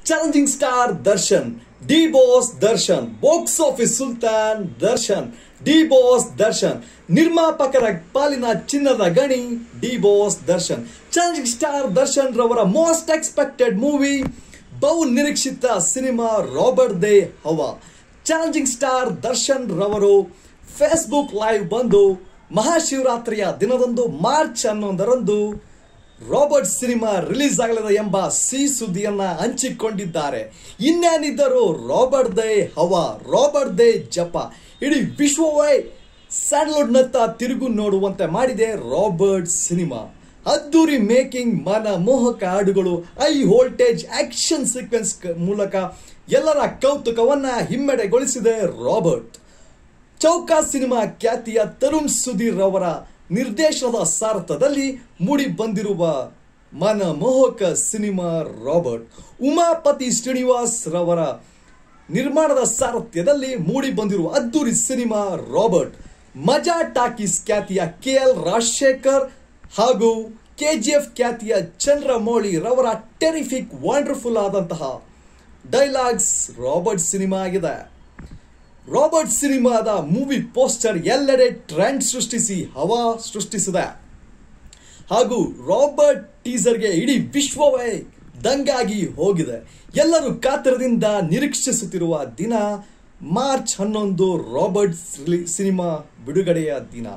challenging star Darshan D boss Darshan box office Sultan Darshan D boss Darshan ನಿರ್ಮಾಪಕರ ಪಾಲಿನ ಚಿನ್ನದ ಗಣಿ D boss Darshan challenging star Darshan ರವರ ಮೋಸ್ಟ್ ಎಕ್ಸ್ಪೆಕ್ಟೆಡ್ ಮೂವಿ ಬಹು ನಿರೀಕ್ಷಿತ ಸಿನಿಮಾ ರಾಬರ್ಟ್ ದೇ ಹವಾ ಚಾಲೆಂಜಿಂಗ್ ಸ್ಟಾರ್ ದರ್ಶನ್ ರವರು ಫೇಸ್ಬುಕ್ ಲೈವ್ ಬಂದು ಮಹಾಶಿವರಾತ್ರಿಯ ದಿನದಂದು ಮಾರ್ಚ್ ಹನ್ನೊಂದರಂದು ರಾಬರ್ಟ್ ಸಿನಿಮಾ ರಿಲೀಸ್ ಆಗಲಿದೆ ಎಂಬ ಸಿಹಿ ಸುದ್ದಿಯನ್ನ ಹಂಚಿಕೊಂಡಿದ್ದಾರೆ ಇನ್ನೇನಿದ್ದರೂ ರಾಬರ್ಟ್ ದೇ ಹವಾ ರಾಬರ್ಟ್ ದೇ ಜಪ ಇಡೀ ವಿಶ್ವವೇ ಸ್ಯಾಂಡ್ಲ್ವುಡ್ನತ್ತ ತಿರುಗು ನೋಡುವಂತೆ ಮಾಡಿದೆ ರಾಬರ್ಟ್ ಸಿನಿಮಾ ಅದ್ದೂರಿ ಮೇಕಿಂಗ್ ಮನ ಮೋಹಕ ಹಾಡುಗಳು ಹೈ ವೋಲ್ಟೇಜ್ ಆಕ್ಷನ್ ಸೀಕ್ವೆನ್ಸ್ ಮೂಲಕ ಎಲ್ಲರ ಕೌತುಕವನ್ನ ಹಿಮ್ಮೆಡೆಗೊಳಿಸಿದೆ ರಾಬರ್ಟ್ ಚೌಕ ಸಿನಿಮಾ ಖ್ಯಾತಿಯ ತರುಣ್ ಸುಧೀರ್ ಅವರ ನಿರ್ದೇಶನದ ಸಾರಥದಲ್ಲಿ ಮೂಡಿ ಬಂದಿರುವ ಮನಮೋಹಕ ಸಿನಿಮಾ ರಾಬರ್ಟ್ ಉಮಾಪತಿ ಶ್ರೀನಿವಾಸ್ ರವರ ನಿರ್ಮಾಣದ ಸಾರಥ್ಯದಲ್ಲಿ ಮೂಡಿ ಬಂದಿರುವ ಅದ್ದೂರಿ ಸಿನಿಮಾ ರಾಬರ್ಟ್ ಮಜಾ ಟಾಕೀಸ್ ಖ್ಯಾತಿಯ ಕೆ ಎಲ್ ರಾಜಶೇಖರ್ ಹಾಗೂ ಕೆಜಿಎಫ್ ಖ್ಯಾತಿಯ ಚಂದ್ರಮೌಳಿ ರವರ ಟೆರಿಫಿಕ್ ವಂಡರ್ಫುಲ್ ಆದಂತಹ ಡೈಲಾಗ್ಸ್ ರಾಬರ್ಟ್ ಸಿನಿಮಾ ಆಗಿದೆ ರಾಬರ್ಟ್ ಸಿನಿಮಾದ ಮೂವಿ ಪೋಸ್ಟರ್ ಎಲ್ಲೆಡೆ ಟ್ರೆಂಡ್ ಸೃಷ್ಟಿಸಿ ಹವಾ ಸೃಷ್ಟಿಸಿದೆ ಹಾಗೂ ರಾಬರ್ಟ್ ಟೀಸರ್ಗೆ ಇಡೀ ವಿಶ್ವವೇ ದಂಗಾಗಿ ಹೋಗಿದೆ ಎಲ್ಲರೂ ಕಾತರದಿಂದ ನಿರೀಕ್ಷಿಸುತ್ತಿರುವ ದಿನ ಮಾರ್ಚ್ ಹನ್ನೊಂದು ರಾಬರ್ಟ್ ಸಿನಿಮಾ ಬಿಡುಗಡೆಯ ದಿನ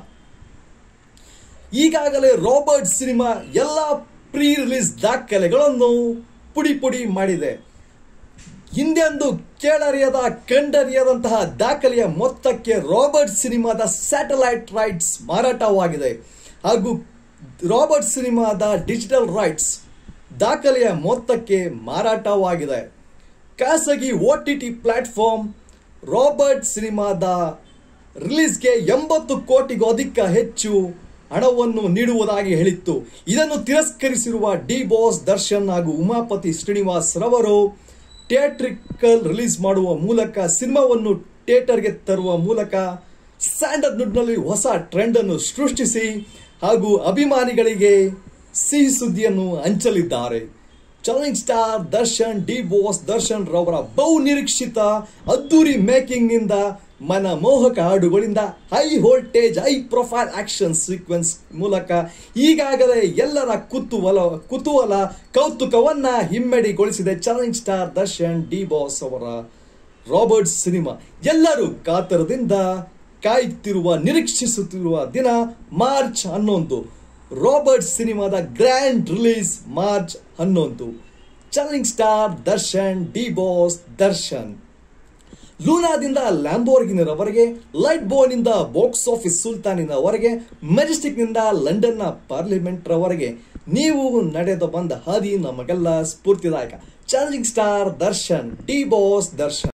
ಈಗಾಗಲೇ ರಾಬರ್ಟ್ ಸಿನಿಮಾ ಎಲ್ಲ ಪ್ರೀ ರಿಲೀಸ್ ದಾಖಲೆಗಳನ್ನು ಪುಡಿ ಪುಡಿ ಮಾಡಿದೆ ಹಿಂದೆಂದು ಕೇಳರಿಯದ ಕಂಡರಿಯದಂತಹ ದಾಖಲೆಯ ಮೊತ್ತಕ್ಕೆ ರಾಬರ್ಟ್ ಸಿನಿಮಾದ ಸ್ಯಾಟಲೈಟ್ ರೈಟ್ಸ್ ಮಾರಾಟವಾಗಿದೆ ಹಾಗೂ ರಾಬರ್ಟ್ ಸಿನಿಮಾದ ಡಿಜಿಟಲ್ ರೈಟ್ಸ್ ದಾಖಲೆಯ ಮೊತ್ತಕ್ಕೆ ಮಾರಾಟವಾಗಿದೆ ಖಾಸಗಿ O T T platform Robert ಸಿನಿಮಾದ ರಿಲೀಸ್ಗೆ ಎಂಬತ್ತು ಕೋಟಿಗೂ ಅಧಿಕ ಹೆಚ್ಚು ಹಣವನ್ನು ನೀಡುವುದಾಗಿ ಹೇಳಿತ್ತು ಇದನ್ನು ತಿರಸ್ಕರಿಸಿರುವ ಡಿ ಬಾಸ್ ದರ್ಶನ್ ಹಾಗೂ ಉಮಾಪತಿ ಶ್ರೀನಿವಾಸ್ ರವರು ಥಿಯೇಟ್ರಿಕಲ್ ರಿಲೀಸ್ ಮಾಡುವ ಮೂಲಕ ಸಿನಿಮಾವನ್ನು ಥಿಯೇಟರ್ಗೆ ತರುವ ಮೂಲಕ ಸ್ಯಾಂಡಲ್ವುಡ್ನಲ್ಲಿ ಹೊಸ ಟ್ರೆಂಡ್ ಅನ್ನು ಸೃಷ್ಟಿಸಿ ಹಾಗೂ ಅಭಿಮಾನಿಗಳಿಗೆ ಸಿಹಿ ಸುದ್ದಿಯನ್ನು ಹಂಚಲಿದ್ದಾರೆ challenge star Darshan D boss Darshan ರವರ ಬಹು ನಿರೀಕ್ಷಿತ ಅದ್ದೂರಿ ಮೇಕಿಂಗ್ ನಿಂದ ಮನ ಮೋಹಕ ಹಾಡುಗಳಿಂದ high voltage high profile action sequence ಮೂಲಕ ಈಗಾಗಲೇ ಎಲ್ಲರ ಕುತೂಹಲ ಕುತೂಹಲ ಕೌತುಕವನ್ನ ಹಿಮ್ಮೆಡಿಗೊಳಿಸಿದೆ challenge star Darshan D boss ಅವರ ರಾಬರ್ಟ್ ಸಿನಿಮಾ ಎಲ್ಲರೂ ಕಾತರದಿಂದ ಕಾಯುತ್ತಿರುವ ನಿರೀಕ್ಷಿಸುತ್ತಿರುವ ದಿನ ಮಾರ್ಚ್ ಹನ್ನೊಂದು ರಾಬರ್ಟ್ ಸಿನಿಮಾದ ಗ್ರ್ಯಾಂಡ್ ರಿಲೀಸ್ ಮಾರ್ಚ್ ಹನ್ನೊಂದು challenge star Darshan D boss Darshan ಲೂನಾದಿಂದ ಲ್ಯಾಂಬೋರ್ಗಿನವರೆಗೆ ಲೈಟ್ ಬೋನಿಂದ ಬಾಕ್ಸ್ ಆಫೀಸ್ ಸುಲ್ತಾನಿನವರೆಗೆ ಮೆಜೆಸ್ಟಿಕ್ನಿಂದ ಲಂಡನ್ನ ಪಾರ್ಲಿಮೆಂಟ್ ರವರೆಗೆ ನೀವು ನಡೆದು ಬಂದ ಹಾದಿ ನಮಗೆಲ್ಲ ಸ್ಫೂರ್ತಿದಾಯಕ challenging star Darshan D boss Darshan